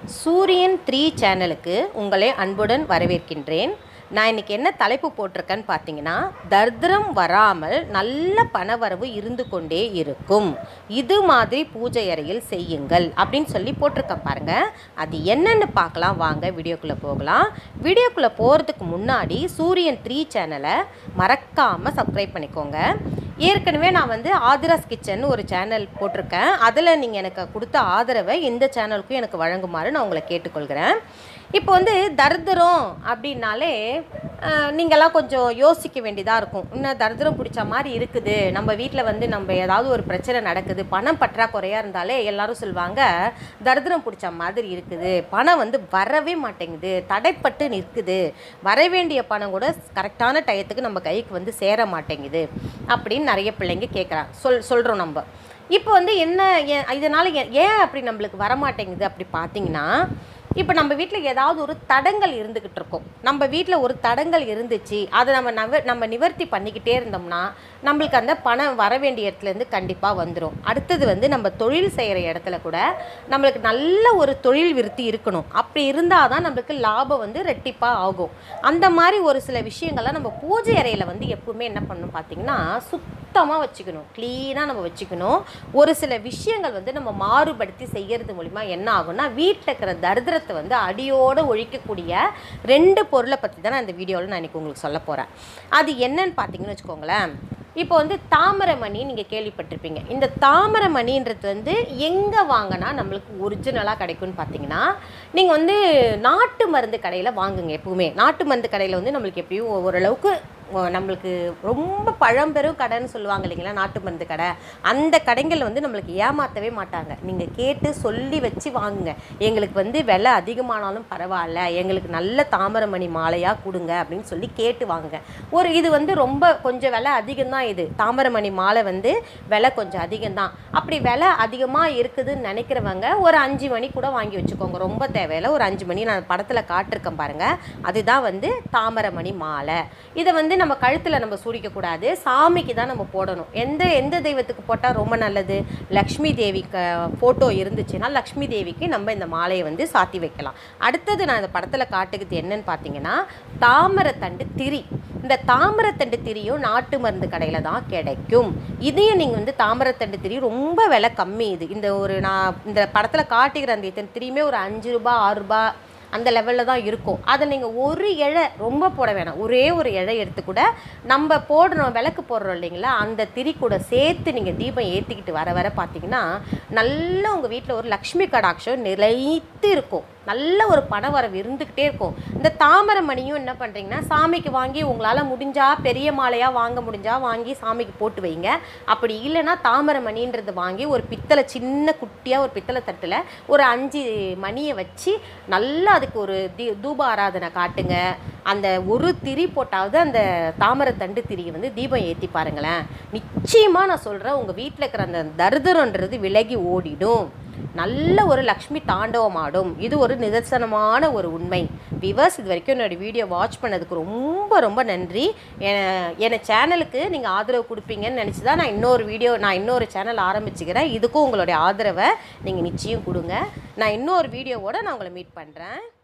சூரியன் த்ரீ சேனலுக்கு உங்களை அன்புடன் வரவேற்கின்றேன் நான் இன்னைக்கு என்ன தலைப்பு போட்டிருக்கேன்னு பார்த்தீங்கன்னா தர்திரம் வராமல் நல்ல பணவரவு இருந்து கொண்டே இருக்கும் இது மாதிரி பூஜை அறையில் செய்யுங்கள் அப்படின்னு சொல்லி போட்டிருக்கேன் பாருங்க அது என்னன்னு பார்க்கலாம் வாங்க வீடியோக்குள்ளே போகலாம் வீடியோக்குள்ளே போகிறதுக்கு முன்னாடி சூரியன் த்ரீ சேனலை மறக்காமல் சப்ஸ்கிரைப் பண்ணிக்கோங்க ஏற்கனவே நான் வந்து ஆதிராஸ் கிச்சன் ஒரு சேனல் போட்டிருக்கேன் அதில் நீங்கள் எனக்கு கொடுத்த ஆதரவை இந்த சேனலுக்கும் எனக்கு வழங்குமாறு நான் உங்களை கேட்டுக்கொள்கிறேன் இப்போ வந்து தரித்திரம் அப்படின்னாலே அஹ், நீங்கள்லாம் கொஞ்சம் யோசிக்க வேண்டியதாக இருக்கும் இன்னும் தரித்திரம் பிடிச்ச மாதிரி இருக்குது நம்ம வீட்டில் வந்து நம்ம ஏதாவது ஒரு பிரச்சனை நடக்குது பணம் பற்றாக்குறையாக இருந்தாலே எல்லாரும் சொல்லுவாங்க தரித்திரம் பிடிச்ச மாதிரி இருக்குது பணம் வந்து வரவே மாட்டேங்குது தடைப்பட்டு நிற்குது வர வேண்டிய பணம் கூட கரெக்டான டயத்துக்கு நம்ம கைக்கு வந்து சேர மாட்டேங்குது அப்படின்னு நிறைய பிள்ளைங்க கேட்குறாங்க சொல் சொல்கிறோம் நம்ம இப்போ வந்து என்ன ஏன் இதனால் ஏன் ஏன் அப்படி நம்மளுக்கு வரமாட்டேங்குது அப்படி பார்த்தீங்கன்னா இப்போ நம்ம வீட்டில் ஏதாவது ஒரு தடங்கள் இருந்துக்கிட்டு இருக்கோம் நம்ம வீட்டில் ஒரு தடங்கள் இருந்துச்சு அதை நம்ம நவ நம்ம நிவர்த்தி பண்ணிக்கிட்டே இருந்தோம்னா நம்மளுக்கு அந்த பணம் வர வேண்டிய இடத்துலேருந்து கண்டிப்பாக வந்துடும் அடுத்தது வந்து நம்ம தொழில் செய்கிற இடத்துல கூட நம்மளுக்கு நல்ல ஒரு தொழில் விருத்தி இருக்கணும் அப்படி இருந்தால் தான் நம்மளுக்கு லாபம் வந்து ரெட்டிப்பாக ஆகும் அந்த மாதிரி ஒரு சில விஷயங்கள்லாம் நம்ம பூஜை அறையில் வந்து எப்பவுமே என்ன பண்ணணும் பார்த்தீங்கன்னா சுத்தமாக வச்சுக்கணும் க்ளீனாக நம்ம வச்சுக்கணும் ஒரு சில விஷயங்கள் வந்து நம்ம மாறுபடுத்தி செய்யறது மூலிமா என்ன ஆகும்னா வீட்டில் இருக்கிற தரித்திரத்தை வந்து அடியோடு ஒழிக்கக்கூடிய ரெண்டு பொருளை பற்றி தான் நான் இந்த வீடியோவில் நான் இன்றைக்கி உங்களுக்கு சொல்ல போகிறேன் அது என்னன்னு பார்த்தீங்கன்னு வச்சுக்கோங்களேன் இப்போ வந்து தாமரைமணி நீங்கள் கேள்விப்பட்டிருப்பீங்க இந்த தாமரைமணின்றது வந்து எங்கே வாங்கினா நம்மளுக்கு ஒரிஜினலாக கிடைக்கும்னு பார்த்தீங்கன்னா நீங்கள் வந்து நாட்டு மருந்து கடையில் வாங்குங்க எப்பவுமே நாட்டு மருந்து கடையில் வந்து நம்மளுக்கு எப்பயும் ஓரளவுக்கு ஓ, நம்மளுக்கு ரொம்ப பழம்பெரும் கடைன்னு சொல்லுவாங்க இல்லைங்களா நாட்டு மருந்து கடை அந்த கடைகள் வந்து நம்மளுக்கு ஏமாற்றவே மாட்டாங்க நீங்கள் கேட்டு சொல்லி வச்சு வாங்குங்க எங்களுக்கு வந்து விலை அதிகமானாலும் பரவாயில்ல எங்களுக்கு நல்ல தாமரைமணி மாலையாக கொடுங்க அப்படின்னு சொல்லி கேட்டு வாங்குங்க ஒரு இது வந்து ரொம்ப கொஞ்சம் விலை அதிகம்தான் இது தாமரைமணி மாலை வந்து விலை கொஞ்சம் அதிகம்தான் அப்படி விலை அதிகமாக இருக்குதுன்னு நினைக்கிறவங்க ஒரு அஞ்சு மணி கூட வாங்கி வச்சுக்கோங்க ரொம்ப தேவையில்ல ஒரு அஞ்சு மணி நான் படத்தில் காட்டிருக்கேன் பாருங்கள் அதுதான் வந்து தாமரைமணி மாலை இதை வந்து நம்ம கழுத்தில் நம்ம சூடிக்கக்கூடாது சாமிக்கு தான் நம்ம போடணும் எந்த எந்த தெய்வத்துக்கு போட்டால் ரொம்ப நல்லது லக்ஷ்மி தேவிக்கு ஃபோட்டோ இருந்துச்சுன்னா லக்ஷ்மி தேவிக்கு நம்ம இந்த மாலையை வந்து சாத்தி வைக்கலாம் அடுத்தது நான் இந்த படத்தில் காட்டுக்குது என்னன்னு பார்த்தீங்கன்னா தாமரைத்தண்டு திரி இந்த தாமரைத்தண்டு திரியும் நாட்டு மருந்து கடையில் தான் கிடைக்கும் இதையும் நீங்கள் வந்து தாமரைத்தண்டு திரி ரொம்ப விலை கம்மி இது இந்த ஒரு நான் இந்த படத்தில் காட்டுகிற அந்த இத்தனை திரியுமே ஒரு அஞ்சு ரூபா ஆறு ரூபா அந்த லெவலில் தான் இருக்கும் அதை நீங்கள் ஒரு இழை ரொம்ப போட வேணாம் ஒரே ஒரு இழை எடுத்து கூட நம்ம போடுறோம் விளக்கு போடுறோம் இல்லைங்களா அந்த திரி கூட சேர்த்து நீங்கள் தீபம் ஏற்றிக்கிட்டு வர வர பார்த்தீங்கன்னா நல்ல உங்கள் வீட்டில் ஒரு லக்ஷ்மி கடாட்சம் நிலைத்து இருக்கும் நல்ல ஒரு பணவரவு இருந்துக்கிட்டே இருக்கும் இந்த தாமரை மணியும் என்ன பண்ணுறீங்கன்னா சாமிக்கு வாங்கி உங்களால் முடிஞ்சால் பெரிய மாலையாக வாங்க முடிஞ்சால் வாங்கி சாமிக்கு போட்டு வைங்க அப்படி இல்லைன்னா தாமரை மணின்றது வாங்கி ஒரு பித்தளை சின்ன குட்டியாக ஒரு பித்தளை தட்டில் ஒரு அஞ்சு மணியை வச்சு நல்லா அதுக்கு ஒரு தி தூப ஆராதனை காட்டுங்க அந்த ஒரு திரி போட்டாவது அந்த தாமரை தண்டு திரியை வந்து தீபம் ஏற்றி பாருங்களேன் நிச்சயமாக நான் சொல்கிறேன் உங்கள் வீட்டில் இருக்கிற அந்த தரித்திரன்றது விலகி ஓடிடும் நல்ல ஒரு லக்ஷ்மி தாண்டவம் ஆடும் இது ஒரு நிதர்சனமான ஒரு உண்மை விவர்ஸ் இது வரைக்கும் என்னோட வீடியோ வாட்ச் பண்ணதுக்கு ரொம்ப ரொம்ப நன்றி என- என சேனலுக்கு நீங்கள் ஆதரவு கொடுப்பீங்கன்னு நினச்சி தான் நான் இன்னொரு வீடியோ நான் இன்னொரு சேனல் ஆரம்பிச்சுக்கிறேன் இதுக்கும் உங்களுடைய ஆதரவை நீங்கள் நிச்சயம் கொடுங்க நான் இன்னொரு வீடியோவோட நான் உங்களை மீட் பண்ணுறேன்